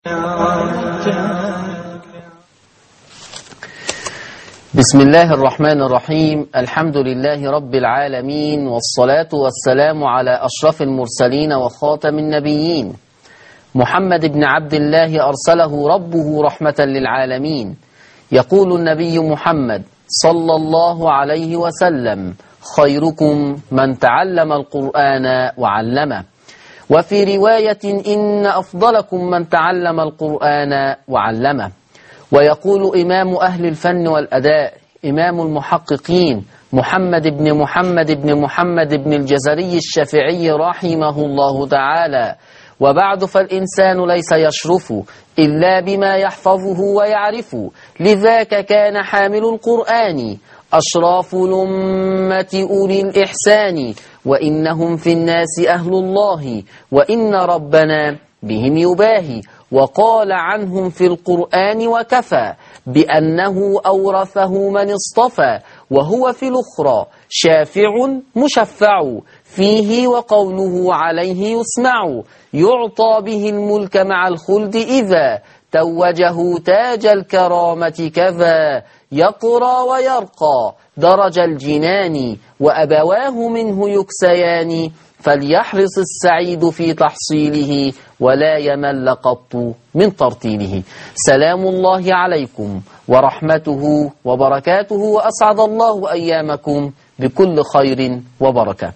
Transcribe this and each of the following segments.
بسم الله الرحمن الرحيم الحمد لله رب العالمين والصلاة والسلام على أشرف المرسلين وخاتم النبيين محمد بن عبد الله أرسله ربه رحمة للعالمين يقول النبي محمد صلى الله عليه وسلم خيركم من تعلم القرآن وعلمه وفي رواية إن أفضلكم من تعلم القرآن وعلمه ويقول إمام أهل الفن والأداء إمام المحققين محمد بن محمد بن محمد بن الجزري الشافعي رحمه الله تعالى وبعد فالإنسان ليس يشرف إلا بما يحفظه ويعرف لذاك كان حامل القرآن أشراف الأمة أولي الإحسان وإنهم في الناس أهل الله وإن ربنا بهم يباهي وقال عنهم في القرآن وكفى بأنه أورثه من اصطفى وهو في الأخرى شافع مشفع فيه وقوله عليه يسمع يعطى به الملك مع الخلد إذا توجه تاج الكرامة كذا يقرى ويرقى درج الجنان وأبواه منه يكسيان فليحرص السعيد في تحصيله ولا يمل قط من ترتيله سلام الله عليكم ورحمته وبركاته وأسعد الله أيامكم بكل خير وبركة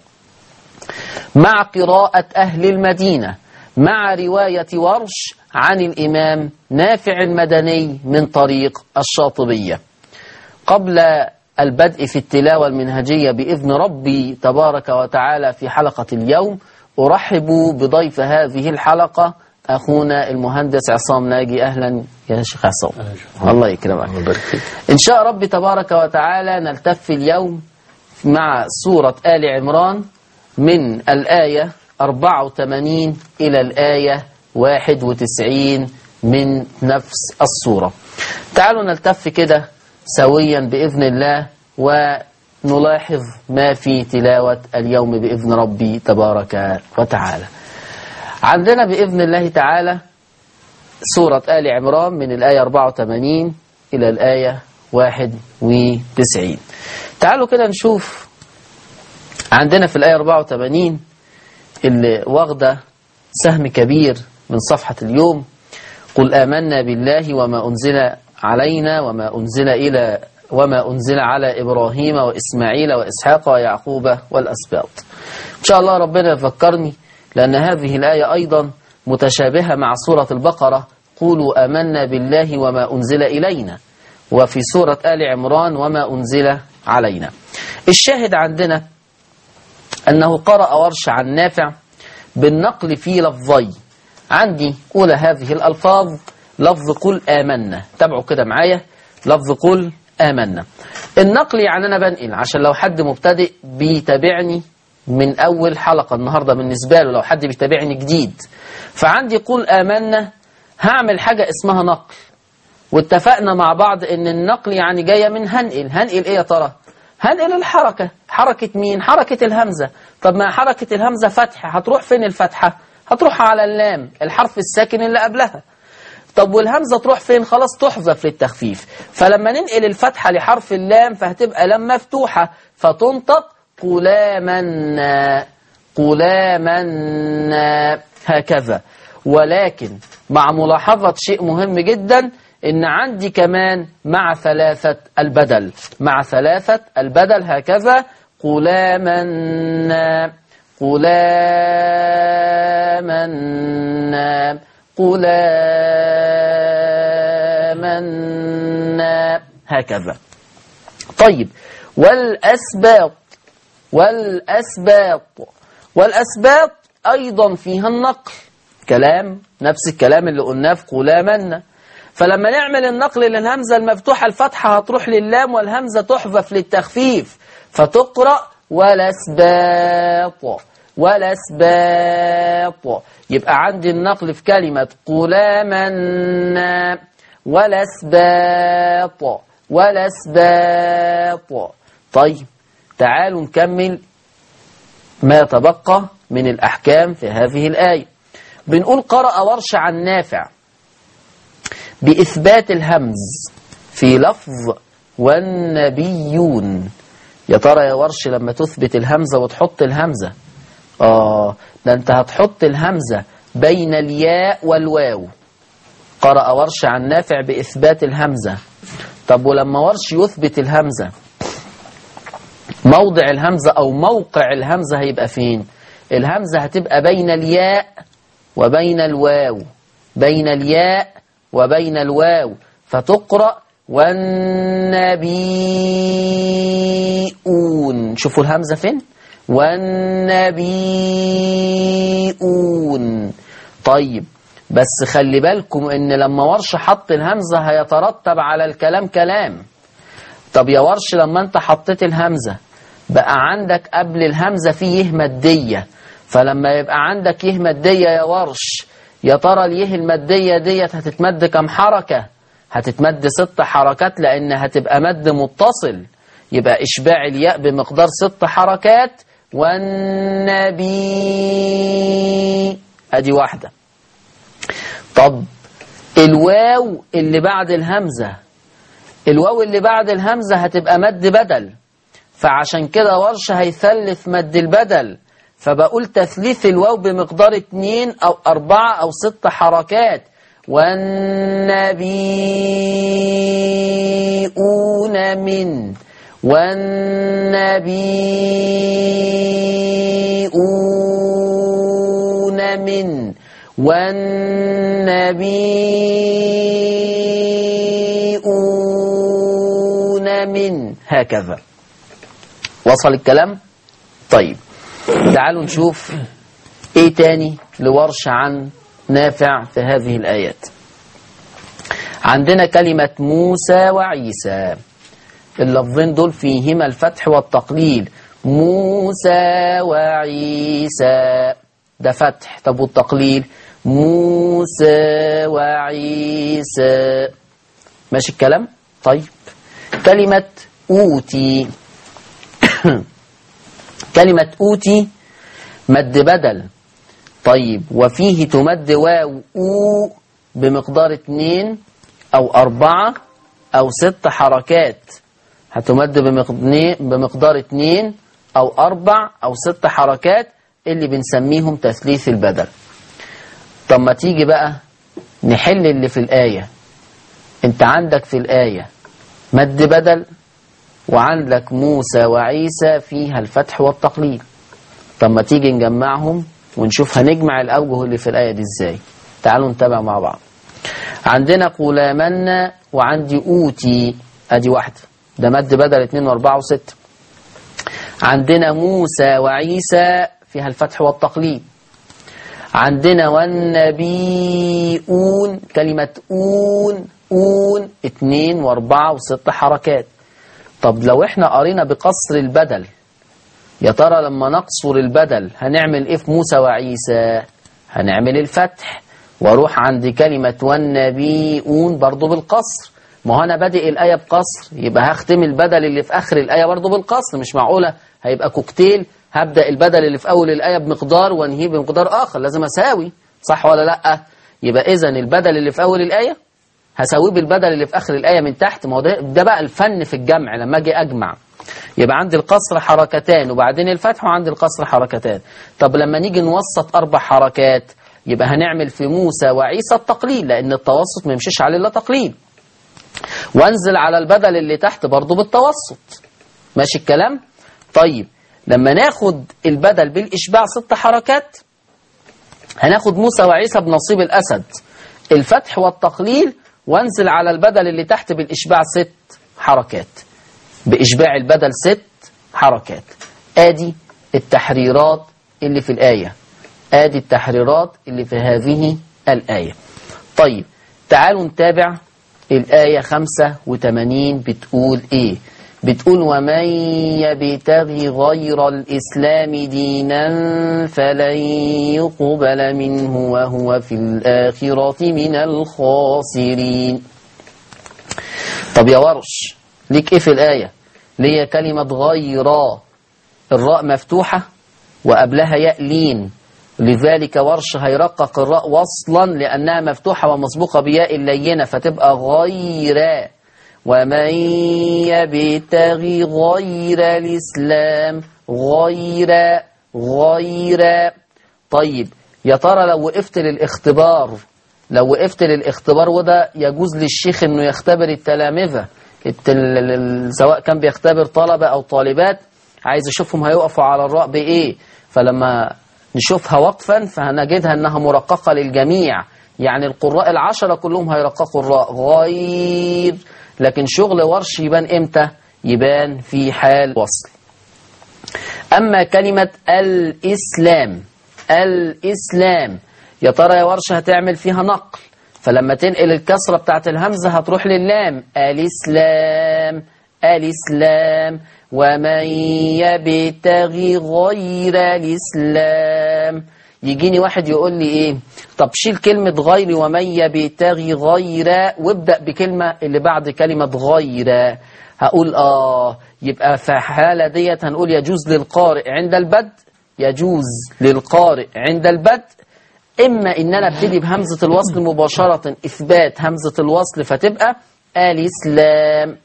مع قراءة أهل المدينة مع رواية ورش عن الإمام نافع المدني من طريق الشاطبية قبل البدء في التلاوة المنهجية بإذن ربي تبارك وتعالى في حلقة اليوم أرحب بضيف هذه الحلقة أخونا المهندس عصام ناجي أهلا يا شيخ عصام الله يكرمك إن شاء ربي تبارك وتعالى نلتف اليوم مع سورة آل عمران من الآية 84 إلى الآية 91 من نفس السورة تعالوا نلتف كده سويا بإذن الله ونلاحظ ما في تلاوة اليوم بإذن ربي تبارك وتعالى عندنا بإذن الله تعالى سورة آل عمران من الآية 84 إلى الآية 91 تعالوا كده نشوف عندنا في الآية 84 اللي واخدة سهم كبير من صفحة اليوم قل آمنا بالله وما أنزل علينا وما أنزل إلى وما أنزل على إبراهيم وإسماعيل وإسحاق ويعقوب والأسباط إن شاء الله ربنا يفكرني لأن هذه الآية أيضا متشابهة مع سورة البقرة قولوا آمنا بالله وما أنزل إلينا وفي سورة آل عمران وما أنزل علينا الشاهد عندنا أنه قرأ ورش عن نافع بالنقل في لفظي عندي أولى هذه الألفاظ لفظ قل آمنا تابعوا كده معايا لفظ قل آمنا النقل يعني أنا بنقل عشان لو حد مبتدئ بيتابعني من أول حلقة النهاردة بالنسبة له لو حد بيتابعني جديد فعندي قل آمنا هعمل حاجة اسمها نقل واتفقنا مع بعض ان النقل يعني جاية من هنقل هنقل ايه يا ترى هنقل الحركة حركة مين حركة الهمزة طب ما حركة الهمزة فتحة هتروح فين الفتحة هتروح على اللام الحرف الساكن اللي قبلها طب والهمزة تروح فين خلاص تحذف للتخفيف فلما ننقل الفتحة لحرف اللام فهتبقى لام مفتوحة فتنطق قلامنا قلامنا هكذا ولكن مع ملاحظة شيء مهم جدا إن عندي كمان مع ثلاثة البدل مع ثلاثة البدل هكذا قلامنا قلامنا قلامنا هكذا طيب والأسباط والأسباط والأسباط أيضا فيها النقل كلام نفس الكلام اللي قلناه في قلامنا فلما نعمل النقل للهمزة المفتوحة الفتحة هتروح للام والهمزة تحذف للتخفيف فتقرأ والأسباط والأسباط يبقى عندي النقل في كلمة قلامنا والأسباط والأسباط طيب تعالوا نكمل ما تبقى من الأحكام في هذه الآية بنقول قرأ ورش عن نافع بإثبات الهمز في لفظ والنبيون يا ترى يا ورش لما تثبت الهمزة وتحط الهمزة آه ده أنت هتحط الهمزة بين الياء والواو قرأ ورش عن نافع بإثبات الهمزة طب ولما ورش يثبت الهمزة موضع الهمزة أو موقع الهمزة هيبقى فين الهمزة هتبقى بين الياء وبين الواو بين الياء وبين الواو فتقرأ والنبيون شوفوا الهمزة فين والنبيون طيب بس خلي بالكم ان لما ورش حط الهمزة هيترتب على الكلام كلام طب يا ورش لما انت حطيت الهمزة بقى عندك قبل الهمزة فيه مادية فلما يبقى عندك يه مادية يا ورش يا ترى اليه المادية ديت هتتمد كم حركة هتتمد ست حركات لأن هتبقى مد متصل يبقى إشباع الياء بمقدار ست حركات والنبي أدي واحدة طب الواو اللي بعد الهمزة الواو اللي بعد الهمزة هتبقى مد بدل فعشان كده ورش هيثلث مد البدل فبقول تثليث الواو بمقدار اتنين أو أربعة أو ست حركات والنبيون من والنبيون من والنبيون من هكذا وصل الكلام طيب تعالوا نشوف ايه تاني لورش عن نافع في هذه الآيات عندنا كلمة موسى وعيسى اللفظين دول فيهما الفتح والتقليل موسى وعيسى ده فتح طب والتقليل موسى وعيسى ماشي الكلام طيب كلمة أوتي كلمة أوتي مد بدل طيب وفيه تمد واو أو بمقدار اتنين أو أربعة أو ست حركات هتمد بمقدار اتنين أو أربع أو ست حركات اللي بنسميهم تثليث البدل طب ما تيجي بقى نحل اللي في الآية انت عندك في الآية مد بدل وعندك موسى وعيسى فيها الفتح والتقليل طب ما تيجي نجمعهم ونشوف هنجمع الأوجه اللي في الآية دي ازاي تعالوا نتابع مع بعض عندنا قلامنا وعندي أوتي أدي واحدة ده مد بدل اتنين واربعة وستة عندنا موسى وعيسى فيها الفتح والتقليد عندنا والنبيون كلمة أون أون اتنين واربعة وست حركات طب لو احنا قرينا بقصر البدل يا ترى لما نقصر البدل هنعمل ايه في موسى وعيسى هنعمل الفتح واروح عند كلمة والنبيون برضو بالقصر ما هو انا بادئ الآية بقصر يبقى هختم البدل اللي في آخر الآية برضو بالقصر مش معقولة هيبقى كوكتيل هبدأ البدل اللي في أول الآية بمقدار وانهيه بمقدار آخر لازم أساوي صح ولا لأ يبقى إذا البدل اللي في أول الآية هساويه بالبدل اللي في آخر الآية من تحت ما هو ده, ده بقى الفن في الجمع لما أجي أجمع يبقى عندي القصر حركتان وبعدين الفتح وعندي القصر حركتان طب لما نيجي نوسط أربع حركات يبقى هنعمل في موسى وعيسى التقليل لأن التوسط ما يمشيش عليه إلا تقليل وانزل على البدل اللي تحت برضه بالتوسط ماشي الكلام طيب لما ناخد البدل بالإشباع ست حركات هناخد موسى وعيسى بنصيب الأسد الفتح والتقليل وانزل على البدل اللي تحت بالإشباع ست حركات بإشباع البدل ست حركات آدي التحريرات اللي في الآية آدي التحريرات اللي في هذه الآية طيب تعالوا نتابع الآية 85 بتقول إيه بتقول ومن يبتغي غير الإسلام دينا فلن يقبل منه وهو في الآخرة من الخاسرين طب يا ورش ليك إيه في الآية ليه كلمة غير الراء مفتوحة وقبلها ياء لين لذلك ورش هيرقق الراء وصلا لأنها مفتوحة ومسبوقة بياء اللينة فتبقى غير ومن يبتغي غير الإسلام غير غير طيب يا ترى لو وقفت للاختبار لو وقفت للاختبار وده يجوز للشيخ انه يختبر التلامذة الت- ال- ال- سواء كان بيختبر طلبة او طالبات عايز يشوفهم هيقفوا على الراء بايه فلما نشوفها وقفا فهنجدها انها مرققة للجميع يعني القراء العشرة كلهم هيرققوا الراء غير لكن شغل ورش يبان امتى يبان في حال وصل أما كلمة الإسلام الإسلام يا ترى يا ورشة هتعمل فيها نقل فلما تنقل الكسرة بتاعت الهمزة هتروح للام الإسلام الإسلام ومن يبتغي غير الإسلام يجيني واحد يقول لي ايه طب شيل كلمة غير ومن يبتغي غير وابدأ بكلمة اللي بعد كلمة غير هقول اه يبقى في حالة ديت هنقول يجوز للقارئ عند البدء يجوز للقارئ عند البدء إما إن أنا ابتدي بهمزة الوصل مباشرة إثبات همزة الوصل فتبقى الإسلام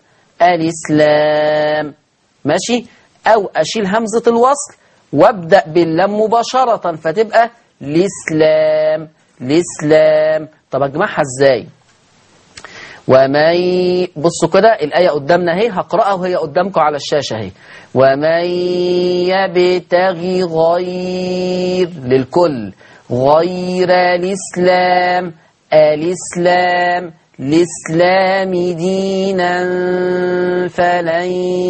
الإسلام ماشي أو أشيل همزة الوصل وابدأ باللام مباشرة فتبقى الإسلام الإسلام طب أجمعها إزاي ومن بصوا كده الآية قدامنا اهي هقرأها وهي قدامكم على الشاشة اهي ومن يبتغي غير للكل غير الإسلام الإسلام الإسلام دينا فلن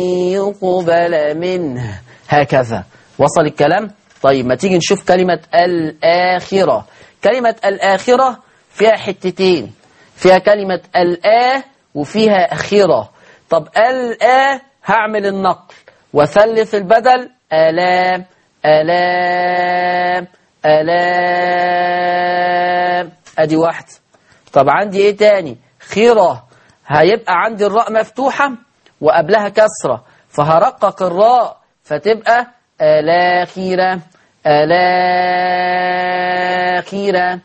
يقبل منه هكذا وصل الكلام طيب ما تيجي نشوف كلمة الآخرة كلمة الآخرة فيها حتتين فيها كلمة الآ وفيها أخيرة طب الآ هعمل النقل وثلث البدل آلام آلام آلام أدي واحدة طب عندي إيه تاني خيرة هيبقى عندي الراء مفتوحة وقبلها كسرة فهرقق الراء فتبقى الآخرة الآخرة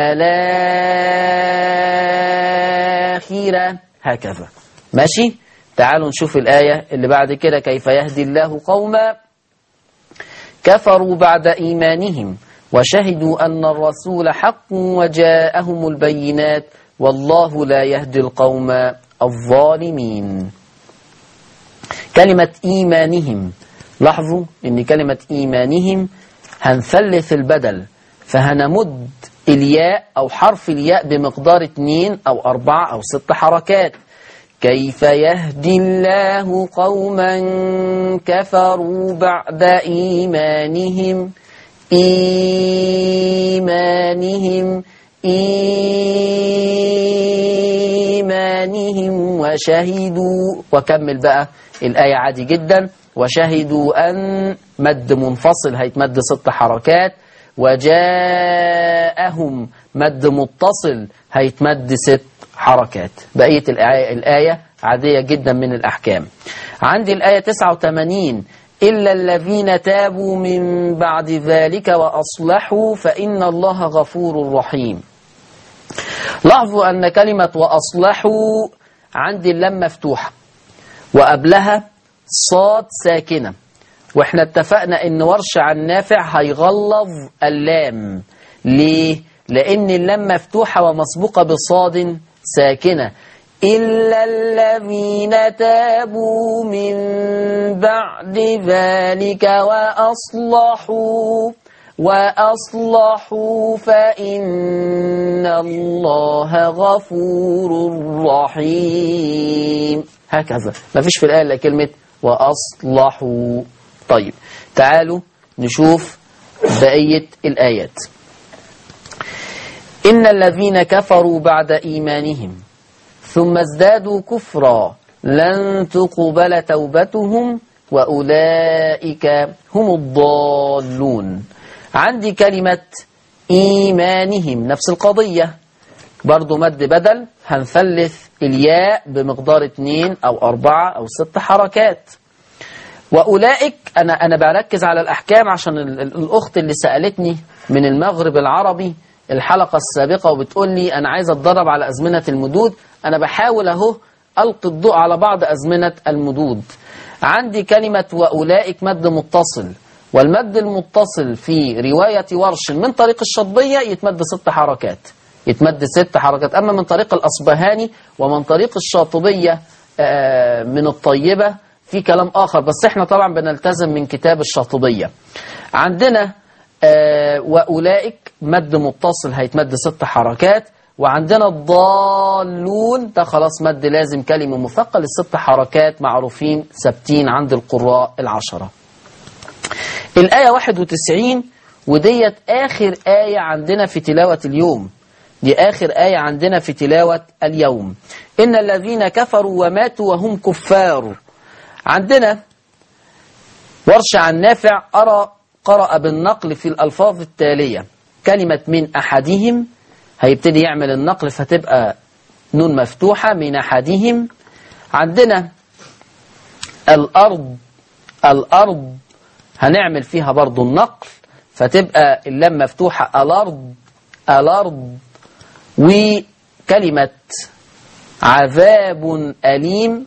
الآخرة هكذا ماشي تعالوا نشوف الآية اللي بعد كده كيف يهدي الله قوما كفروا بعد إيمانهم وشهدوا أن الرسول حق وجاءهم البينات والله لا يهدي القوم الظالمين كلمة إيمانهم لاحظوا أن كلمة إيمانهم هنثلث البدل فهنمد الياء أو حرف الياء بمقدار اتنين أو أربعة أو ست حركات كيف يهدي الله قوما كفروا بعد إيمانهم إيمانهم إيمانهم وشهدوا وكمل بقى الآية عادي جدا وشهدوا أن مد منفصل هيتمد ست حركات وجاءهم مد متصل هيتمد ست حركات بقية الآية, الآية عادية جدا من الأحكام عندي الآية 89 إلا الذين تابوا من بعد ذلك وأصلحوا فإن الله غفور رحيم لاحظوا أن كلمة وأصلحوا عندي اللام مفتوحة وقبلها صاد ساكنة واحنا اتفقنا ان ورش عن نافع هيغلظ اللام ليه لان اللام مفتوحة ومسبوقة بصاد ساكنة إلا الذين تابوا من بعد ذلك وأصلحوا وأصلحوا فإن الله غفور رحيم هكذا ما فيش في الآية إلا كلمة وأصلحوا طيب تعالوا نشوف بقية الآيات إن الذين كفروا بعد إيمانهم ثم ازدادوا كفرا لن تقبل توبتهم وأولئك هم الضالون عندي كلمة إيمانهم نفس القضية برضو مد بدل هنثلث الياء بمقدار اتنين أو أربعة أو ست حركات وأولئك أنا أنا بركز على الأحكام عشان ال- ال- الأخت اللي سألتني من المغرب العربي الحلقة السابقة وبتقول لي أنا عايز أتدرب على أزمنة المدود أنا بحاول أهو ألقي الضوء على بعض أزمنة المدود عندي كلمة وأولئك مد متصل والمد المتصل في رواية ورش من طريق الشطبية يتمد ست حركات يتمد ست حركات أما من طريق الأصبهاني ومن طريق الشاطبية آه، من الطيبة في كلام آخر بس احنا طبعا بنلتزم من كتاب الشاطبية عندنا آه، وأولئك مد متصل هيتمد ست حركات وعندنا الضالون ده خلاص مد لازم كلمة مثقل الست حركات معروفين ثابتين عند القراء العشرة الآية 91 وديت آخر آية عندنا في تلاوة اليوم دي آخر آية عندنا في تلاوة اليوم إن الذين كفروا وماتوا وهم كفار عندنا ورش عن نافع أرى قرأ بالنقل في الألفاظ التالية كلمة من أحدهم هيبتدي يعمل النقل فتبقى نون مفتوحة من أحدهم عندنا الأرض الأرض هنعمل فيها برضو النقل فتبقى اللام مفتوحة الأرض الأرض وكلمة عذاب أليم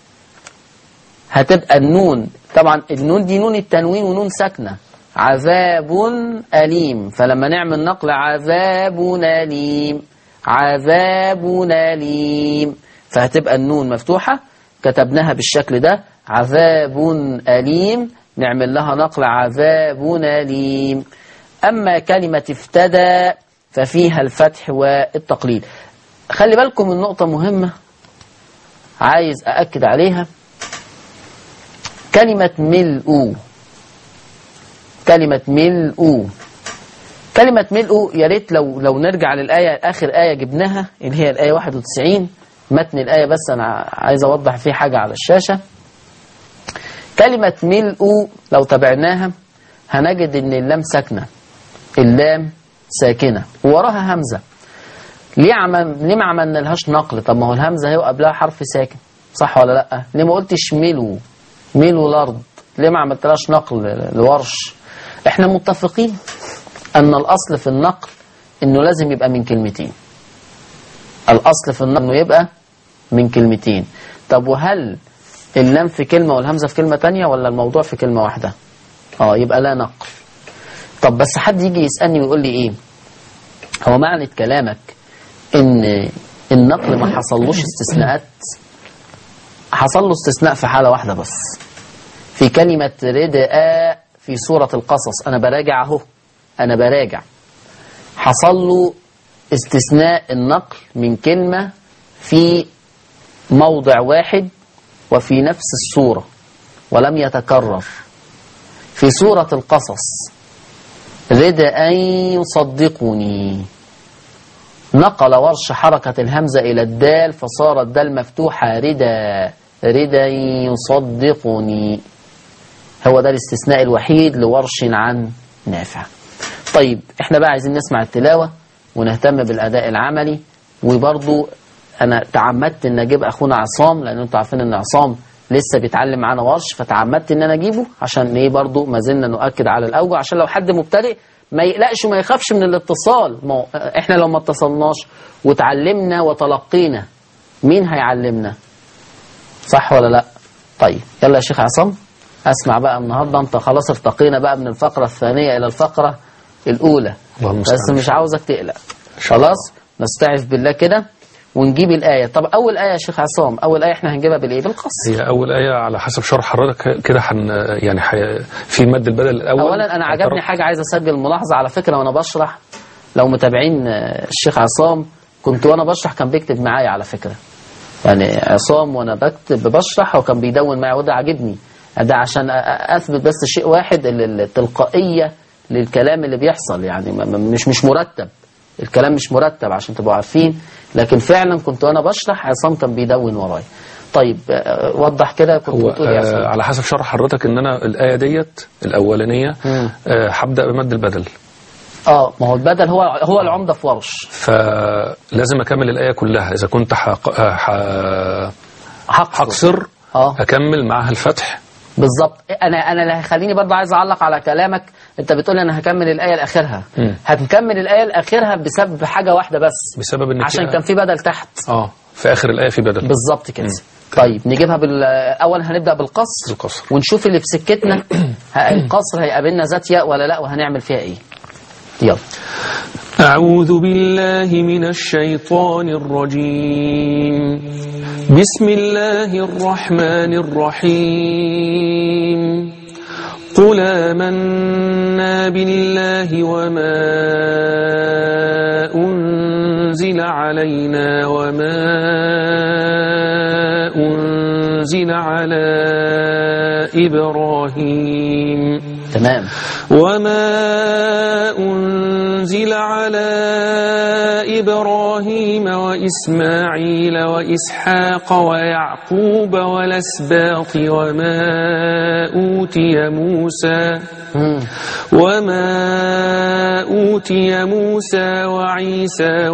هتبقى النون طبعا النون دي نون التنوين ونون ساكنة عذاب أليم فلما نعمل نقل عذاب أليم عذاب أليم فهتبقى النون مفتوحة كتبناها بالشكل ده عذاب أليم نعمل لها نقل عذاب أليم أما كلمة افتدى ففيها الفتح والتقليل خلي بالكم من نقطة مهمة عايز أأكد عليها كلمة ملء كلمة ملء كلمة ملء يا ريت لو لو نرجع للآية آخر آية جبناها اللي هي الآية 91 متن الآية بس أنا عايز أوضح فيه حاجة على الشاشة كلمة ملء لو تابعناها هنجد إن اللام ساكنة اللام ساكنة ووراها همزة ليه عمل ليه ما عملنالهاش نقل طب ما هو الهمزة هي قبلها حرف ساكن صح ولا لا ليه ما قلتش ملوا ملوا الأرض ليه ما عملتلهاش نقل لورش احنا متفقين أن الأصل في النقل إنه لازم يبقى من كلمتين الأصل في النقل إنه يبقى من كلمتين طب وهل اللام في كلمة والهمزة في كلمة تانية ولا الموضوع في كلمة واحدة اه يبقى لا نقل طب بس حد يجي يسألني ويقول لي ايه هو معنى كلامك ان النقل ما حصلوش استثناءات حصل له استثناء في حالة واحدة بس في كلمة رداء في سورة القصص أنا براجع أهو أنا براجع حصل له استثناء النقل من كلمة في موضع واحد وفي نفس السورة ولم يتكرر في سورة القصص رد أن يصدقني نقل ورش حركة الهمزة إلى الدال فصارت الدال مفتوحة ردا ردا يصدقني هو ده الاستثناء الوحيد لورش عن نافع طيب احنا بقى عايزين نسمع التلاوة ونهتم بالأداء العملي وبرضو أنا تعمدت إن أجيب أخونا عصام لأن أنتوا عارفين إن عصام لسه بيتعلم معانا ورش فتعمدت إن أنا أجيبه عشان إيه برضو ما زلنا نؤكد على الأوجه عشان لو حد مبتدئ ما يقلقش وما يخافش من الاتصال ما هو إحنا لو ما اتصلناش وتعلمنا وتلقينا مين هيعلمنا صح ولا لا طيب يلا يا شيخ عصام اسمع بقى النهارده انت خلاص ارتقينا بقى من الفقره الثانيه الى الفقره الاولى اللهم بس المستعان. مش عاوزك تقلق شاء الله. خلاص نستعذ بالله كده ونجيب الآية طب أول آية يا شيخ عصام أول آية احنا هنجيبها بالإيه بالقص هي أول آية على حسب شرح حضرتك كده حن يعني حي في مد البدل الأول أولا أنا عجبني حاجة عايز أسجل ملاحظة على فكرة وأنا بشرح لو متابعين آه، الشيخ عصام كنت وأنا بشرح كان بيكتب معايا على فكرة يعني عصام وأنا بكتب بشرح وكان بيدون معايا وده عاجبني ده عشان أ- أ- أثبت بس شيء واحد ال- التلقائية للكلام اللي بيحصل يعني م- م- مش مش مرتب الكلام مش مرتب عشان تبقوا عارفين لكن فعلا كنت وأنا بشرح عصام كان بيدون ورايا طيب آه، وضح كده كنت هو بتقول إيه يا آه عصام على حسب شرح حضرتك ان انا الايه ديت الاولانيه مم. آه هبدا بمد البدل اه ما هو البدل هو هو العمدة في ورش فلازم اكمل الايه كلها اذا كنت حق... آه، ح... حق هقصر اه اكمل معاها الفتح بالظبط انا انا اللي هيخليني برضه عايز اعلق على كلامك انت بتقول انا هكمل الايه لاخرها مم. هنكمل الايه لاخرها بسبب حاجه واحده بس بسبب ان عشان في- كان في بدل تحت اه في اخر الايه في بدل بالظبط كده طيب نجيبها بال اول هنبدا بالقصر القصر. ونشوف اللي في سكتنا ه- القصر هيقابلنا ذات ياء ولا لا وهنعمل فيها ايه يلا أعوذ بالله من الشيطان الرجيم بسم الله الرحمن الرحيم قل آمنا بالله وما أنزل علينا وما أنزل على إبراهيم تمام وما أنزل على إبراهيم وإسماعيل وإسحاق ويعقوب والأسباط وما أوتي موسى مم. وما أوتي موسى وعيسى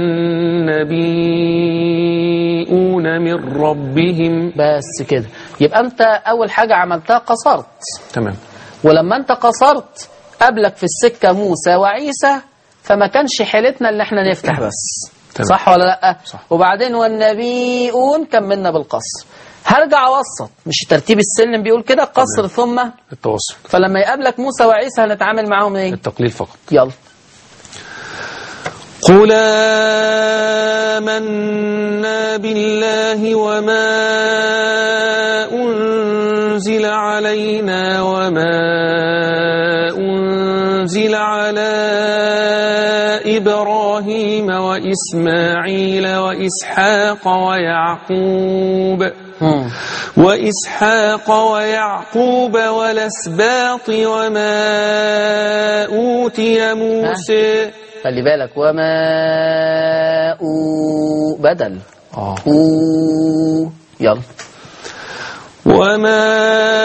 والنبيون من ربهم بس كده يبقى انت اول حاجه عملتها قصرت تمام ولما انت قصرت قابلك في السكه موسى وعيسى فما كانش حيلتنا اللي احنا نفتح بس تمام. صح ولا لا صح. وبعدين والنبيون كملنا بالقصر هرجع اوسط مش ترتيب السلم بيقول كده قصر ثم التوسط فلما يقابلك موسى وعيسى هنتعامل معاهم ايه التقليل فقط يلا قل آمنا بالله وما أنزل علينا وما أنزل على إبراهيم وإسماعيل وإسحاق ويعقوب مم. وإسحاق ويعقوب والأسباط وما أوتي موسى خلي بالك وما أو بدل آه. أو يلا وما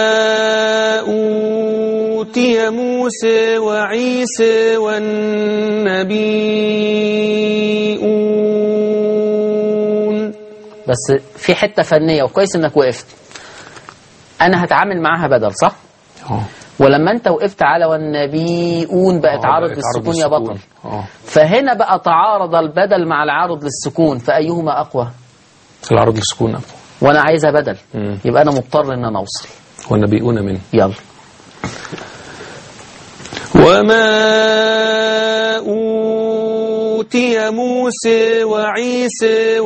أوتي موسى وعيسى والنبيون بس في حتة فنية وكويس انك وقفت انا هتعامل معاها بدل صح اه ولما انت وقفت على والنبيون بقت آه، عارض بقت للسكون يا للسكون. بطل اه فهنا بقى تعارض البدل مع العارض للسكون فأيهما أقوى العرض للسكون أقوى وأنا عايزها بدل مم. يبقى أنا مضطر إن أنا أوصل والنبيون منه يلا وما أوتي موسى وعيسى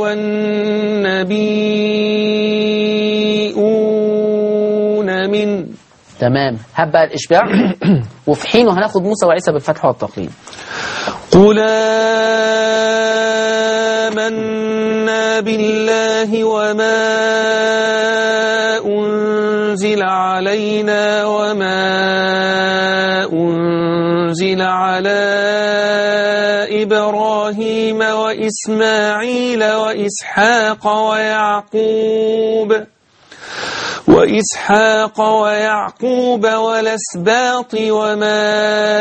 والنبيون من تمام هبقى الإشباع وفي حينه هناخد موسى وعيسى بالفتح والتقليد قل آمنا بالله وما أنزل علينا وما أنزل على إبراهيم وإسماعيل وإسحاق ويعقوب وإسحاق ويعقوب والأسباط وما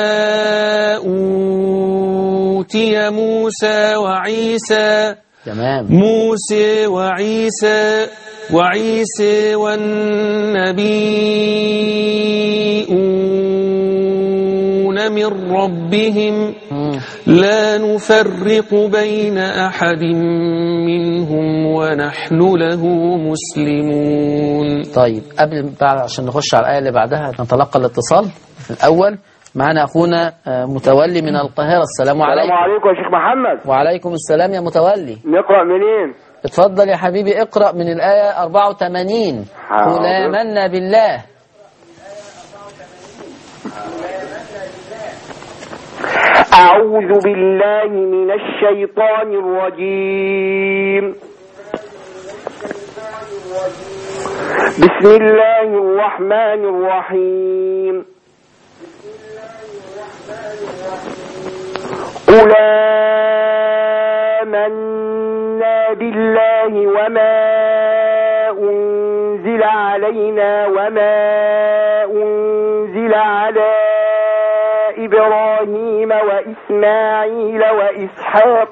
أوتي موسى وعيسى تمام موسى وعيسى وعيسى والنبيون من ربهم مم. لا نفرق بين أحد منهم ونحن له مسلمون طيب قبل بعد عشان نخش على الآية اللي بعدها نتلقى الاتصال في الأول معنا أخونا آه، متولي من القاهرة السلام السلام عليكم عليكم يا شيخ محمد وعليكم السلام يا متولي نقرأ منين اتفضل يا حبيبي اقرأ من الآية 84 حاضر. قل آمنا بالله أعوذ بالله من الشيطان الرجيم بسم الله الرحمن الرحيم قل آمنا بالله وما أنزل علينا وما أنزل على إبراهيم وإسماعيل وإسحاق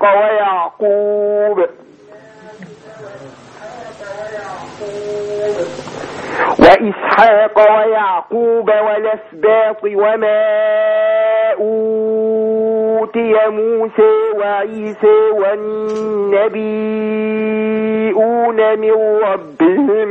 ويعقوب وإسحاق ويعقوب والأسباط وما أوتي موسى وعيسى والنبيون من ربهم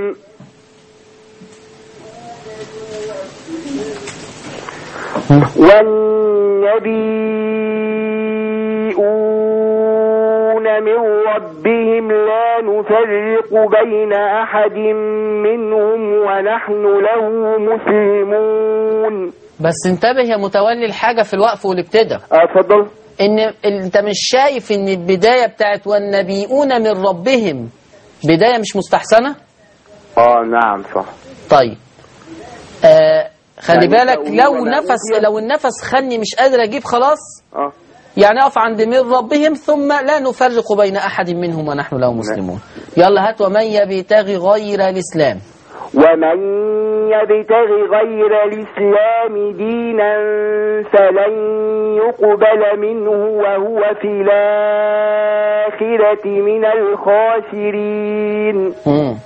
والنبيون من ربهم لا نفرق بين أحد منهم ونحن له مسلمون بس انتبه يا متولي الحاجة في الوقف والابتداء أفضل ان انت مش شايف ان البداية بتاعت والنبيون من ربهم بداية مش مستحسنة آه نعم صح طيب آه خلي يعني بالك لو- لو ولا نفس أوتي- لو النفس خني مش قادر اجيب خلاص آه يعني اقف عند من ربهم ثم لا نفرق بين احد منهم ونحن له مسلمون يلا هات ومن يبتغي غير الاسلام ومن يبتغ غير الإسلام دينا فلن يقبل منه وهو في الآخرة من الخاسرين مم.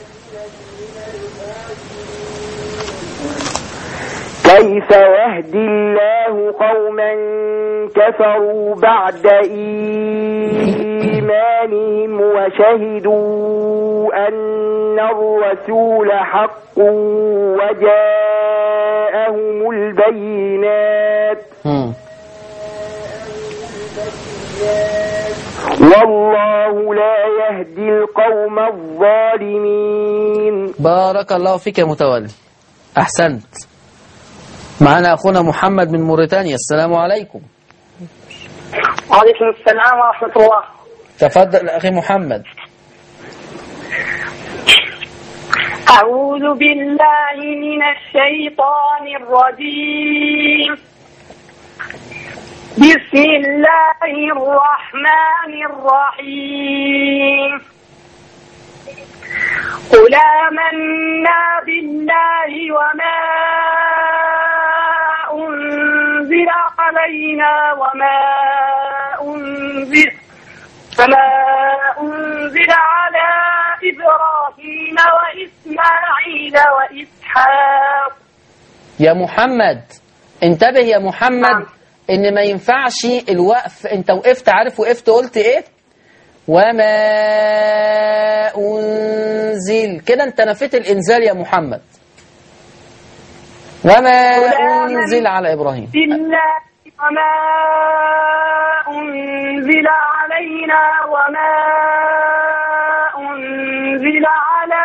كيف يهدي الله قوما كفروا بعد إيمانهم وشهدوا أن الرسول حق وجاءهم البينات مم. والله لا يهدي القوم الظالمين بارك الله فيك يا متولي احسنت معنا اخونا محمد من موريتانيا السلام عليكم وعليكم السلام ورحمة الله تفضل اخي محمد أعوذ بالله من الشيطان الرجيم بسم الله الرحمن الرحيم قل آمنا بالله وما أنزل علينا وما أنزل فما أنزل على إبراهيم وإسماعيل وإسحاق يا محمد انتبه يا محمد نعم. ان ما ينفعش الوقف انت وقفت عارف وقفت قلت ايه وما انزل كده انت نفيت الانزال يا محمد وما ولا من- انزل على ابراهيم بالله وما أنزل علينا وما أنزل على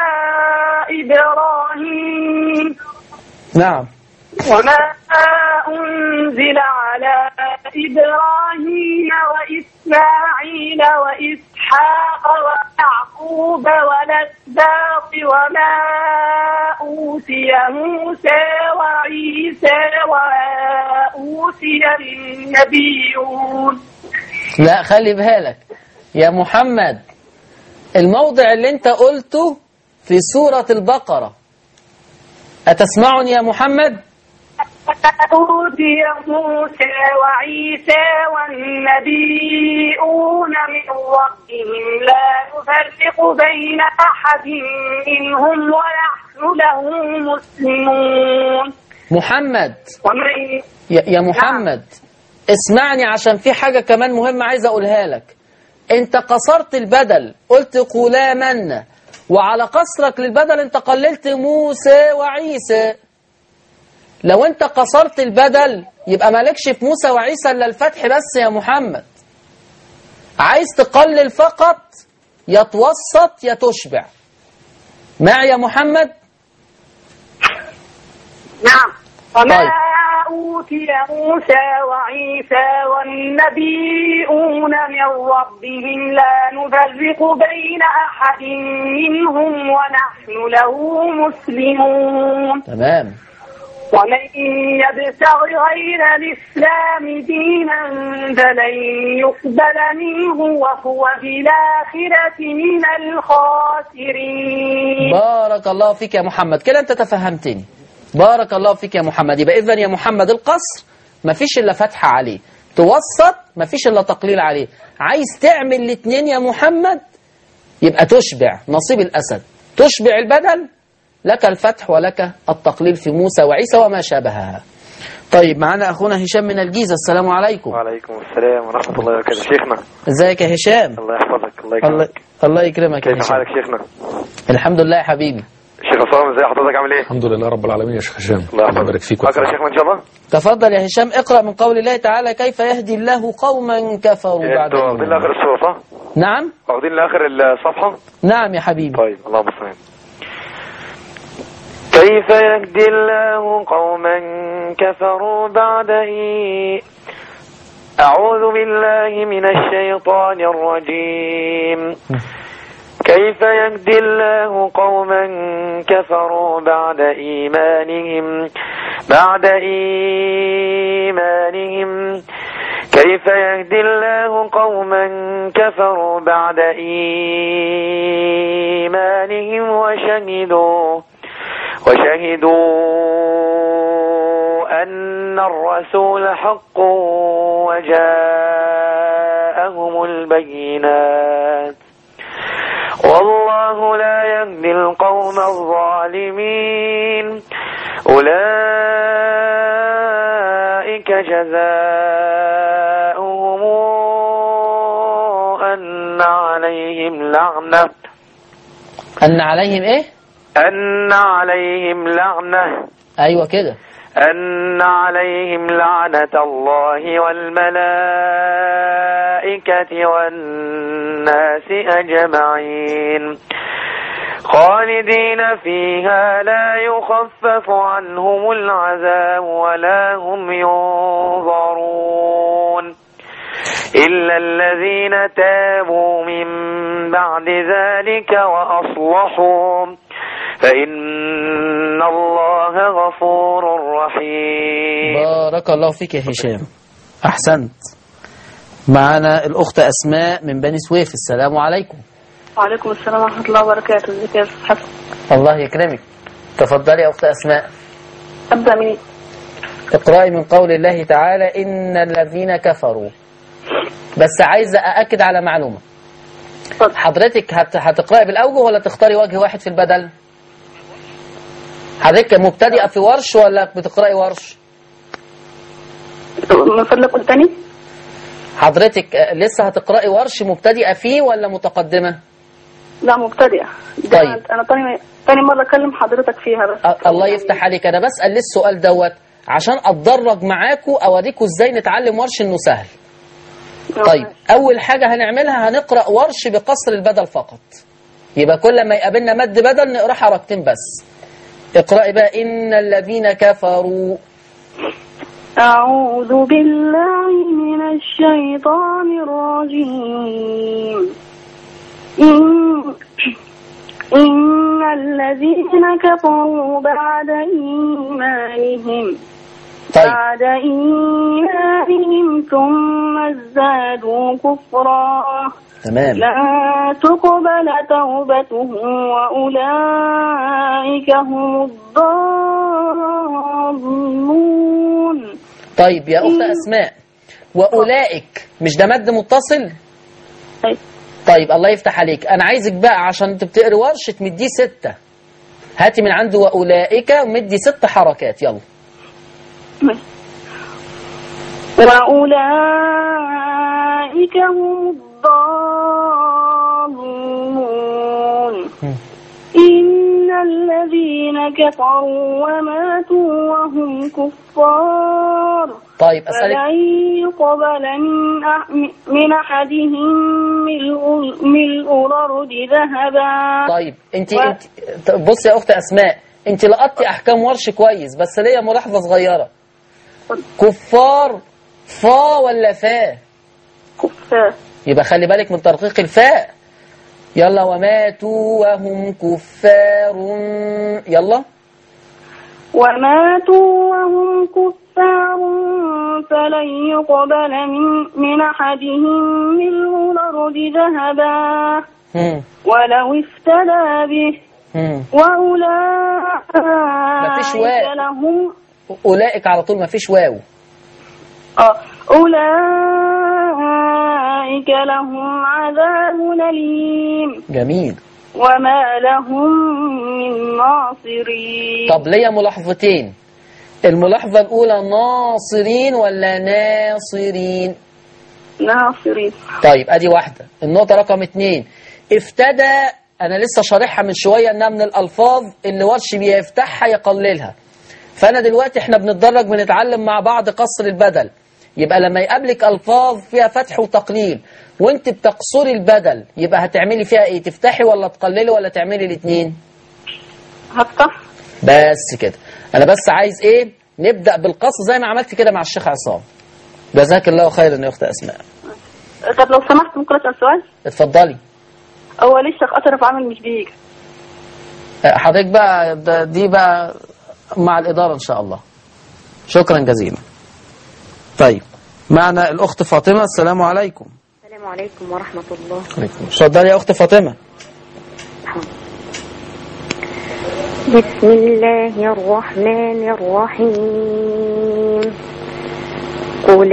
إبراهيم نعم وما أنزل على إبراهيم وإسماعيل وإسحاق ويعقوب والأسباط وما أوتي موسى وعيسى وأوتي النبيون لا خلي بالك يا محمد الموضع اللي انت قلته في سورة البقرة أتسمعني يا محمد؟ أوتي موسى وعيسى والنبيون من ربهم لا نفرق بين أحد منهم ونحن له مسلمون محمد ومن يا يا محمد اسمعني عشان في حاجة كمان مهمة عايز أقولها لك أنت قصرت البدل قلت قولا منا وعلى قصرك للبدل أنت قللت موسى وعيسى لو أنت قصرت البدل يبقى مالكش في موسى وعيسى إلا الفتح بس يا محمد عايز تقلل فقط يا توسط يا تشبع معي يا محمد نعم وما طيب. أوتي موسى وعيسى والنبيون من ربهم لا نفرق بين أحد منهم ونحن له مسلمون تمام ومن يبتغ غير الإسلام دينا فلن يقبل منه وهو في الآخرة من الخاسرين بارك الله فيك يا محمد كده انت تفهمتني بارك الله فيك يا محمد يبقى اذا يا محمد القصر مفيش الا فتحة عليه توسط مفيش الا تقليل عليه عايز تعمل الاثنين يا محمد يبقى تشبع نصيب الاسد تشبع البدل لك الفتح ولك التقليل في موسى وعيسى وما شابهها طيب معنا أخونا هشام من الجيزة السلام عليكم وعليكم السلام ورحمة الله وبركاته شيخنا ازيك يا هشام الله يحفظك الله الله, يكرمك الله يكرمك يا كيف هشام حالك شيخنا الحمد لله يا حبيبي شيخ عصام ازي حضرتك عامل ايه الحمد لله رب العالمين يا شيخ هشام الله الله يبارك فيك اقرا شيخنا ان شاء الله تفضل يا هشام اقرأ من قول الله تعالى كيف يهدي الله قوما كفروا بعد انتوا واخدين إيمانهم. لاخر الصورة صح؟ نعم واخدين لاخر الصفحة؟ نعم يا حبيبي طيب اللهم صل كيف يهدي الله قوما كفروا بعد إيه أعوذ بالله من الشيطان الرجيم كيف يهدي الله قوما كفروا بعد إيمانهم بعد إيمانهم كيف يهدي الله قوما كفروا بعد إيمانهم وشهدوا وشهدوا أن الرسول حق وجاءهم البينات والله لا يهدي القوم الظالمين أولئك جزاؤهم أن عليهم لعنة أن عليهم إيه أن عليهم لعنة أيوة كده أن عليهم لعنة الله والملائكة والناس أجمعين خالدين فيها لا يخفف عنهم العذاب ولا هم ينظرون إلا الذين تابوا من بعد ذلك وأصلحوا فإن الله غفور رحيم بارك الله فيك يا هشام أحسنت معنا الأخت أسماء من بني سويف السلام عليكم وعليكم السلام ورحمة الله وبركاته ازيك يا أستاذ حسن الله يكرمك تفضلي يا أخت أسماء أبدأ منين؟ اقرأي من قول الله تعالى إن الذين كفروا بس عايزة أأكد على معلومة اتفضل. حضرتك هت... هتقرأي بالأوجه ولا تختاري وجه واحد في البدل حضرتك مبتدئة في ورش ولا بتقرأي ورش من فضلك قول تاني؟ حضرتك آه، لسه هتقرأي ورش مبتدئة فيه ولا متقدمة لا مبتدئة ده طيب. أنا- أنا تاني تاني مرة أكلم حضرتك فيها بس أ- الله يفتح عليك أنا بسأل ليه السؤال دوت عشان أتدرج معاكوا أوريكوا إزاي نتعلم ورش إنه سهل طيب أول حاجة هنعملها هنقرأ ورش بقصر البدل فقط يبقى كل ما يقابلنا مد بدل نقرأ حركتين بس اقرأي بقى إن الذين كفروا أعوذ بالله من الشيطان الرجيم إن, إن الذين كفروا بعد إيمانهم طيب بعد إيمانهم ثم ازدادوا كفرا تمام لا تقبل توبتهم وأولئك هم الضالون طيب يا أخت أسماء وأولئك مش ده مد متصل طيب. طيب الله يفتح عليك أنا عايزك بقى عشان أنت بتقري ورش تمديه ستة هاتي من عنده وأولئك ومدي ست حركات يلا وأولئك هم الضالون إن الذين كفروا وماتوا وهم كفار طيب أسألك فلن يقبل من أح- من أحدهم ملء ملء الأرض ذهبا طيب انت و- انت بص يا اخت اسماء انت لقطتي احكام ورش كويس بس ليا ملاحظه صغيره كفار فا ولا فا كفار يبقى خلي بالك من ترقيق الفاء يلا وماتوا وهم كفار يلا وماتوا وهم كفار فلن يقبل من, من أحدهم ملء الأرض ذهبا هم ولو افتدى به هم مفيش وأولئك واو. لهم اولئك على طول ما فيش واو آه، أولئك لهم عذاب أليم جميل وما لهم من ناصرين طب ليا ملاحظتين الملاحظة الأولى ناصرين ولا ناصرين ناصرين طيب ادي واحدة النقطة رقم اتنين افتدى انا لسه شارحها من شوية انها من الالفاظ اللي ورش بيفتحها يقللها فانا دلوقتي احنا بنتدرج بنتعلم مع بعض قصر البدل يبقى لما يقابلك الفاظ فيها فتح وتقليل وانت بتقصري البدل يبقى هتعملي فيها ايه تفتحي ولا تقللي ولا تعملي الاتنين هفتح بس كده انا بس عايز ايه نبدأ بالقصر زي ما عملت كده مع الشيخ عصام جزاك الله خيرا يا اخت اسماء طب لو سمحت ممكن اسال سؤال اتفضلي هو ليه الشيخ اشرف عامل مش بيجي حضرتك بقى ده- دي بقى مع الإدارة إن شاء الله شكرا جزيلا طيب معنا الأخت فاطمة السلام عليكم السلام عليكم ورحمة الله اتفضلي يا أخت فاطمة بسم الله الرحمن الرحيم قل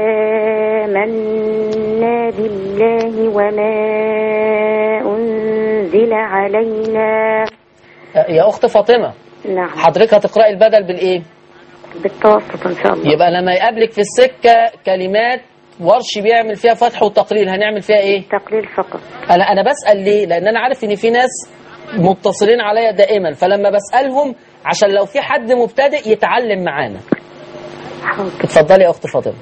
آمنا بالله وما أنزل علينا يا أخت فاطمة نعم حضرتك هتقرأي البدل بالإيه بالتوسط إن شاء الله يبقى لما يقابلك في السكة كلمات ورش بيعمل فيها فتح وتقليل هنعمل فيها إيه تقليل فقط أنا أنا بسأل ليه لأن أنا عارف إن في ناس متصلين عليا دائما فلما بسألهم عشان لو في حد مبتدئ يتعلم معانا حاضر اتفضلي يا أخت فاطمة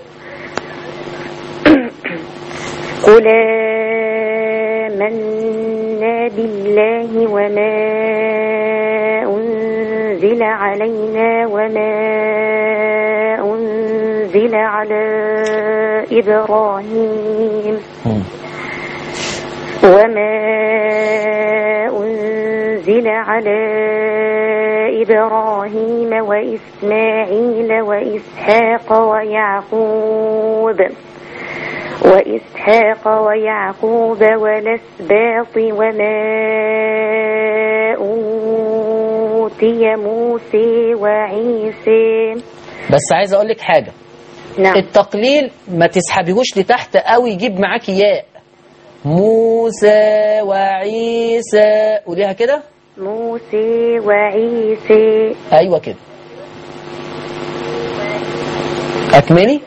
قل آمنا بالله وما أنزل علينا وما أنزل على إبراهيم وما أنزل على إبراهيم وإسماعيل وإسحاق ويعقوب وإسحاق ويعقوب والأسباط وما أوتي موسى وعيسى بس عايز أقول لك حاجة نعم التقليل ما تسحبيهوش لتحت قوي يجيب معاكي ياء موسى وعيسى قوليها كده موسى وعيسى ايوه كده اكملي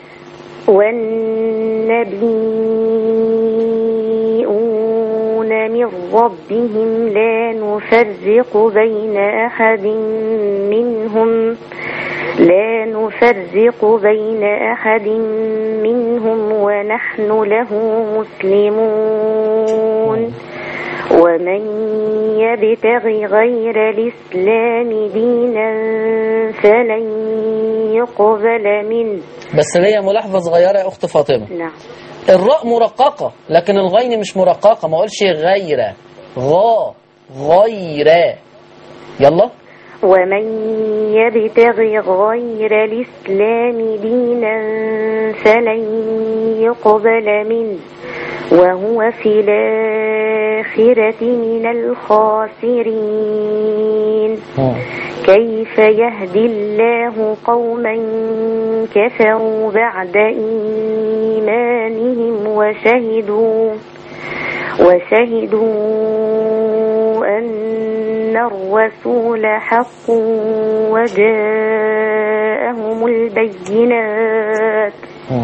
والنبيون من ربهم لا نفرق بين أحد منهم لا نفرق بين أحد منهم ونحن له مسلمون ومن يبتغ غير الإسلام دينا فلن يقبل منه بس ليا ملاحظه صغيره يا اخت فاطمه نعم الراء مرققه لكن الغين مش مرققه ما اقولش غير غا غير يلا ومن يبتغ غير الإسلام دينا فلن يقبل منه وهو في الآخرة من الخاسرين كيف يهدي الله قوما كفروا بعد إيمانهم وشهدوا وشهدوا أن الرسول حق وجاءهم البينات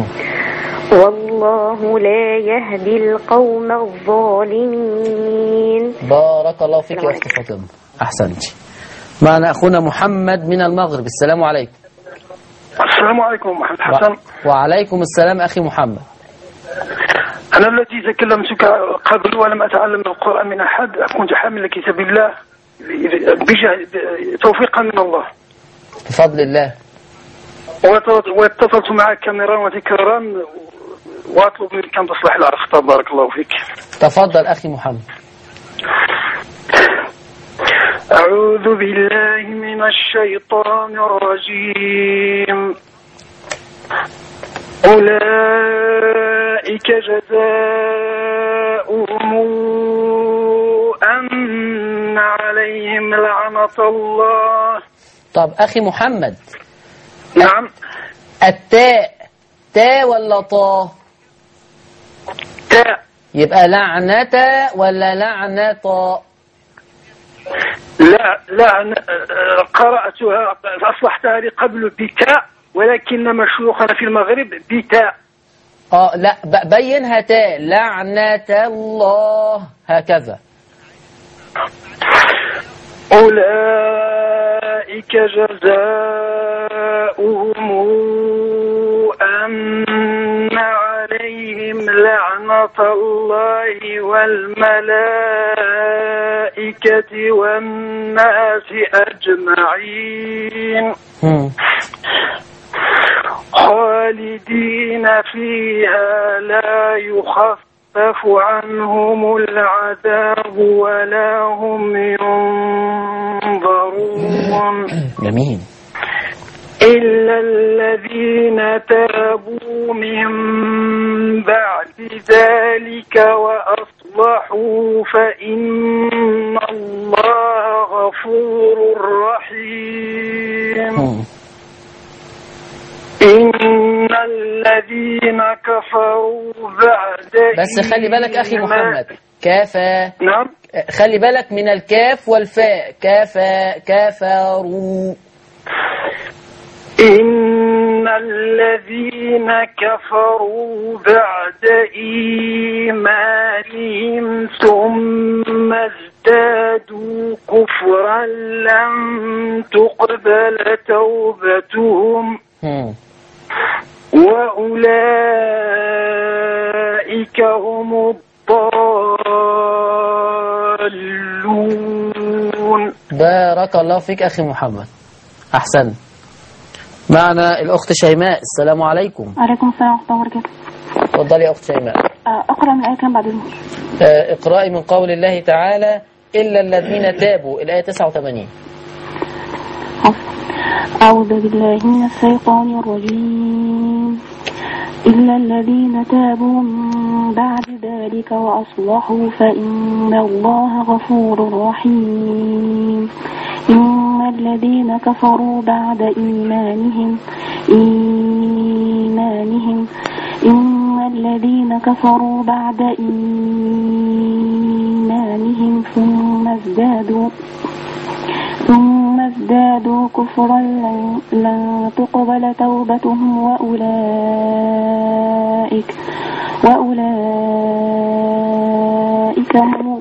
والله لا يهدي القوم الظالمين بارك الله فيك يا اخت فاطمه احسنتي معنا اخونا محمد من المغرب السلام عليكم السلام عليكم محمد حسن وعليكم السلام اخي محمد أنا الذي تكلمتك قبل ولم أتعلم القرآن من أحد كنت حامل كتاب الله بجه توفيقا من الله بفضل الله وت- واتصلت معك مرارا وتكرارا وأطلب منك أن تصلح الأخطاء بارك الله فيك تفضل اخي محمد أعوذ بالله من الشيطان الرجيم أولئك جزاؤهم أن عليهم لعنة الله طب اخي محمد نعم التاء تاء ولا طا تاء يبقى لعنة ولا لعنة لا لا أنا آه، قرأتها أصلحتها لي قبل بكاء ولكن مشيوخنا في المغرب بتاء اه لا ب- بينها تاء لعنة الله هكذا أولئك جزاؤهم أن عليهم لعنة الله والملائكة والناس أجمعين مم. خالدين فيها لا يخفف عنهم العذاب ولا هم ينظرون جميل إلا الذين تابوا من بعد ذلك وأصلحوا فإن الله غفور رحيم مم. إن الذين كفروا بعد بس خلي بالك أخي إيمان- محمد كافا نعم خلي بالك من الكاف والفاء كافا كفروا إن الذين كفروا بعد إيمانهم ثم ازدادوا كفرا لم تقبل توبتهم مم. وأولئك هم الضالون بارك الله فيك أخي محمد أحسن معنا الأخت شيماء السلام عليكم عليكم السلام ورحمة الله وبركاته اتفضلي يا أخت شيماء آه، أقرأ من الآية كام بعد الموت آه، اقرأي من قول الله تعالى إلا الذين تابوا الآية 89 أعوذ بالله من الشيطان الرجيم إلا الذين تابوا من بعد ذلك وأصلحوا فإن الله غفور رحيم إن الذين كفروا بعد إيمانهم إيمانهم إن الذين كفروا بعد إيمانهم ثم ازدادوا ثم ازدادوا كفرا لن, لن تقبل توبتهم وأولئك وأولئك هم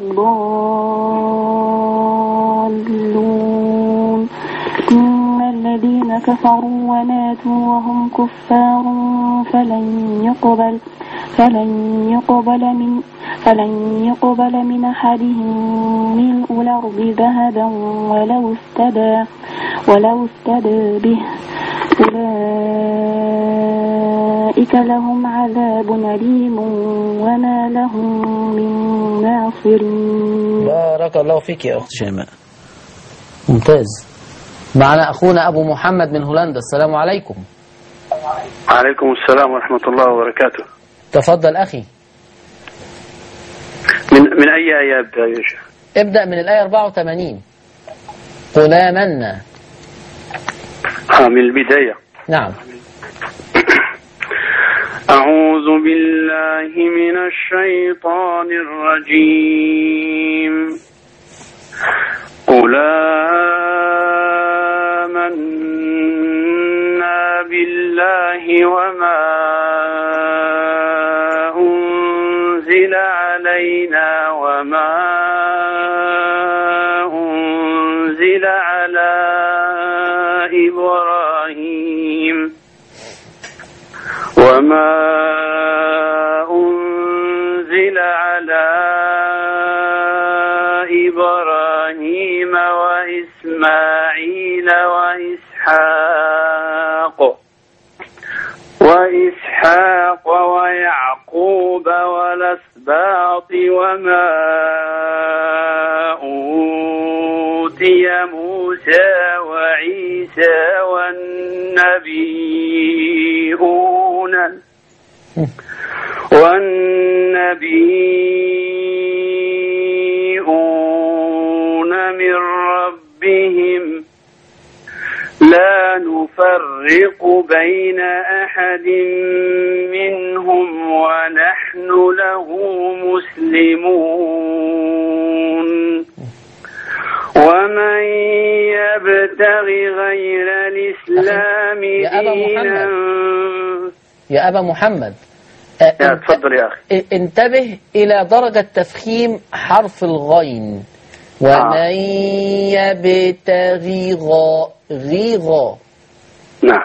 الضالون إن الذين كفروا وماتوا وهم كفار فلن يقبل فلن يقبل من فلن يقبل من أحدهم ملء الأرض ذهبا ولو افتدى ولو افتدى به أولئك لهم عذاب أليم وما لهم من ناصرين بارك الله فيك يا أخت شيماء ممتاز معنا أخونا أبو محمد من هولندا السلام عليكم عليكم السلام ورحمة الله وبركاته تفضل أخي من من أي آية أبدأ يا شيخ؟ ابدأ من الآية 84 قل آمنا آه من البداية نعم أعوذ بالله من الشيطان الرجيم قل آمنا بالله وما أنزل علينا وما أنزل على إبراهيم وما أنزل على إبراهيم وإسماعيل وإسحاق وإسحاق ويعقوب والأسباط وما أوتي موسى وعيسى والنبيون والنبيون من ربهم لا نفرق بين أحد منهم ونحن له مسلمون يبتغي غير الإسلام يا أبا دينا يا أبا محمد آه، يا انت- تفضل يا أخي ا- انتبه إلى درجة تفخيم حرف الغين ومن يبتغي غا غيغا نعم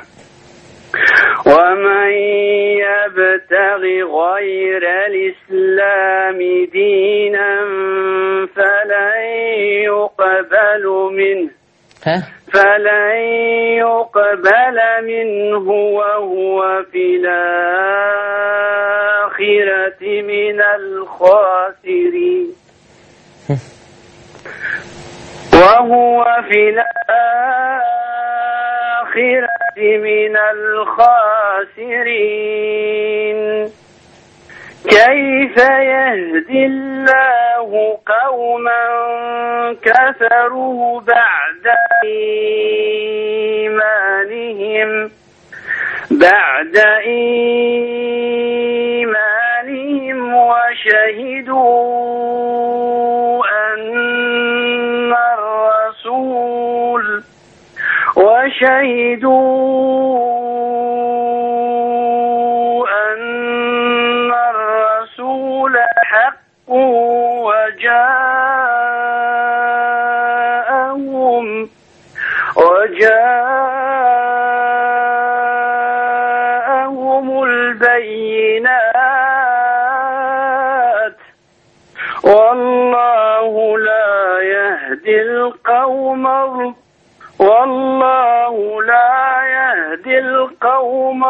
ومن يبتغي غير الإسلام دينا فلن يقبل منه ها فلن يقبل منه وهو في الآخرة من الخاسرين وهو في الآخرة من الخاسرين كيف يهدي الله قوما كفروا بعد إيمانهم بعد إيمانهم وشهدوا أن الرسول وشهدوا أن الرسول حق وجاءهم وجاءهم البينات والله لا يهدي القوم الظ- والله لا يهدي القوم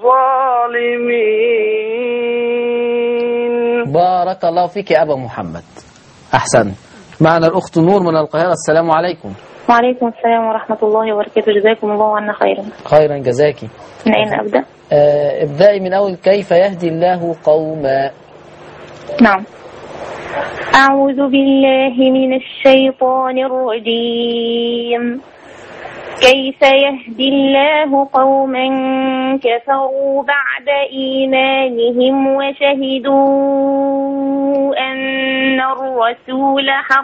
الظالمين بارك الله فيك يا أبا محمد أحسن معنا الأخت نور من القاهرة السلام عليكم وعليكم السلام ورحمة الله وبركاته جزاكم الله عنا خيرا خيرا جزاكي من أين أبدأ؟ آه، ابدأي من أول كيف يهدي الله قوما نعم أعوذ بالله من الشيطان الرجيم كيف يهدي الله قوما كفروا بعد إيمانهم وشهدوا أن الرسول حق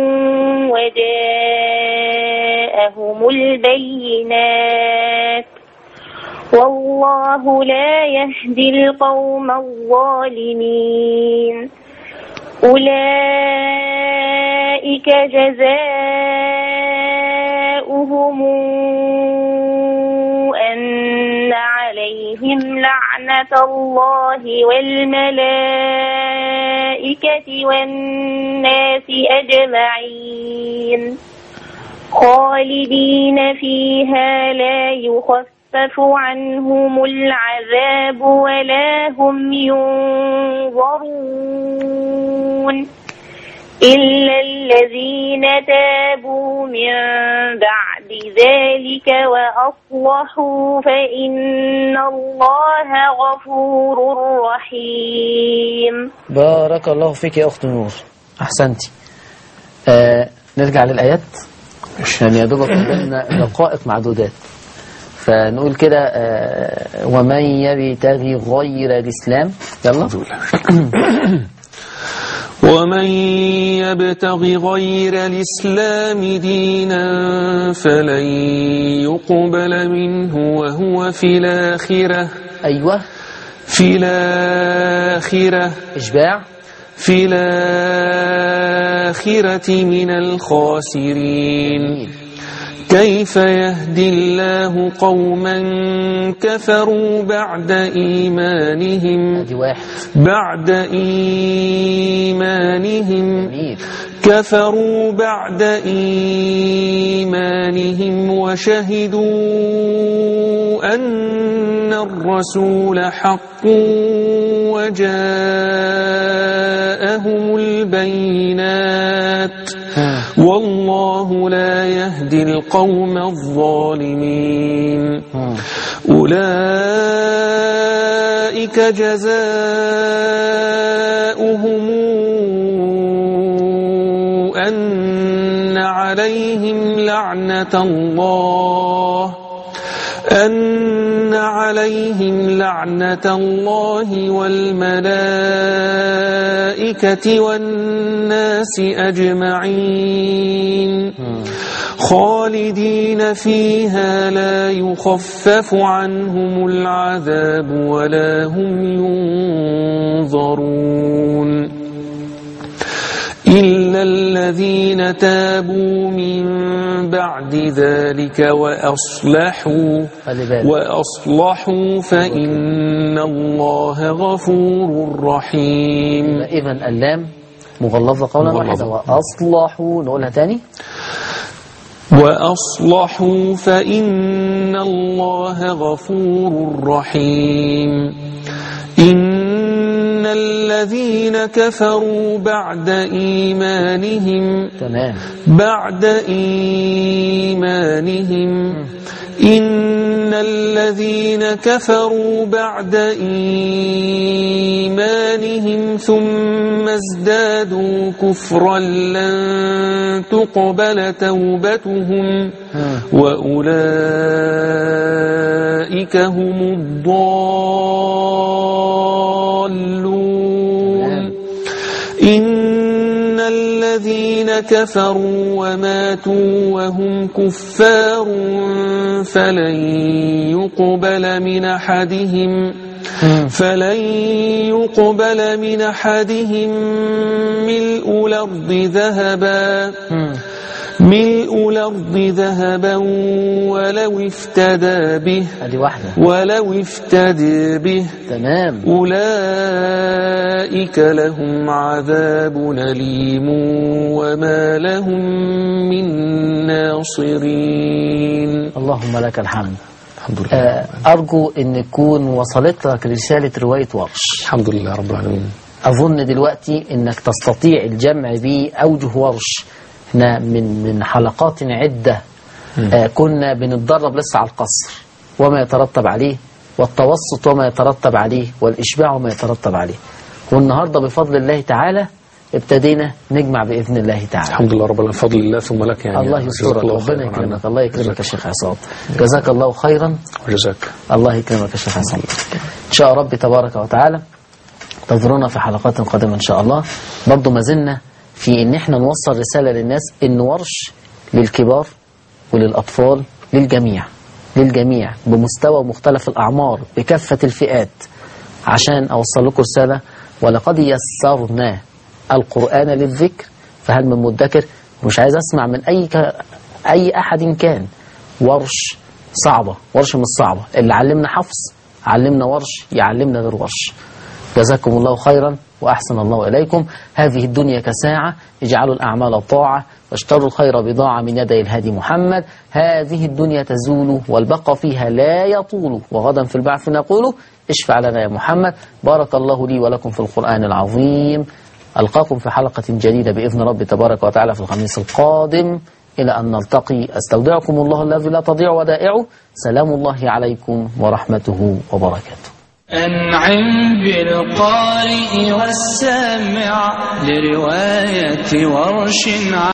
وجاءهم البينات والله لا يهدي القوم الظالمين أولئك جزاؤهم أن عليهم لعنة الله والملائكة والناس أجمعين خالدين فيها لا يخفف عنهم العذاب ولا هم ينظرون إلا الذين تابوا من بعد ذلك وأصلحوا فإن الله غفور رحيم بارك الله فيك يا أخت نور أحسنتي آه نرجع للآيات يعني يا دوبك قدامنا دقائق معدودات فنقول كده آه ومن يبتغي غير الإسلام يلا ومن يبتغ غير الإسلام دينا فلن يقبل منه وهو في الآخرة أيوة في الآخرة إشباع في الآخرة من الخاسرين كيف يهدي الله قوما كفروا بعد إيمانهم دي واحد بعد إيمانهم جميل كفروا بعد إيمانهم وشهدوا أن الرسول حق وجاءهم البينات والله لا يهدي القوم الظالمين أولئك جزاؤهم أن عليهم لعنة الله أن عليهم لعنة الله والملائكة والناس أجمعين خالدين فيها لا يخفف عنهم العذاب ولا هم ينظرون إلا الذين تابوا من بعد ذلك وأصلحوا خلي بالك وأصلحوا فإن الله غفور رحيم إذا اللام مغلظة قولا واحدا مغلظة. وأصلحوا نقولها تاني وأصلحوا فإن الله غفور رحيم إن الذين كفروا بعد إيمانهم تمام بعد إيمانهم إن الذين كفروا بعد إيمانهم ثم ازدادوا كفرا لن تقبل توبتهم وأولئك هم الضالون إن الذين كفروا وماتوا وهم كفار فلن يقبل من أحدهم فلن يقبل من أحدهم ملء الأرض ذهبا ملء الأرض ذهبا ولو افتدى به ادي واحدة ولو افتدى به تمام أولئك لهم عذاب أليم وما لهم من ناصرين اللهم لك الحمد الحمد لله آه، أرجو أن تكون وصلت لك رسالة رواية ورش الحمد لله رب العالمين أظن دلوقتي أنك تستطيع الجمع بأوجه ورش احنا من من حلقات عدة آه كنا بنتدرب لسه على القصر وما يترتب عليه والتوسط وما يترتب عليه والإشباع وما يترتب عليه والنهاردة بفضل الله تعالى ابتدينا نجمع بإذن الله تعالى الحمد لله رب العالمين فضل الله ثم لك يعني الله جزاك يسترك الله ربنا خيرا يكرمك عنا. الله يكرمك يا شيخ عصام جزاك الله خيرا وجزاك الله يكرمك يا شيخ عصام إن شاء رب تبارك وتعالى تنظرونا في حلقات قادمة إن شاء الله برضو ما زلنا في إن إحنا نوصل رسالة للناس إن ورش للكبار وللأطفال للجميع للجميع بمستوى مختلف الأعمار بكافة الفئات عشان أوصل لكم رسالة ولقد يسرنا القرآن للذكر فهل من مدكر مش عايز أسمع من أي ك... أي أحد كان ورش صعبة ورش مش صعبة اللي علمنا حفظ علمنا ورش يعلمنا غير ورش جزاكم الله خيرا وأحسن الله إليكم هذه الدنيا كساعة اجعلوا الأعمال طاعة واشتروا الخير بضاعة من يدي الهادي محمد هذه الدنيا تزول والبقى فيها لا يطول وغدا في البعث نقول اشفع لنا يا محمد بارك الله لي ولكم في القرآن العظيم ألقاكم في حلقة جديدة بإذن رب تبارك وتعالى في الخميس القادم إلى أن نلتقي أستودعكم الله الذي لا تضيع ودائعه سلام الله عليكم ورحمته وبركاته أنعم بالقارئ والسامع لرواية ورش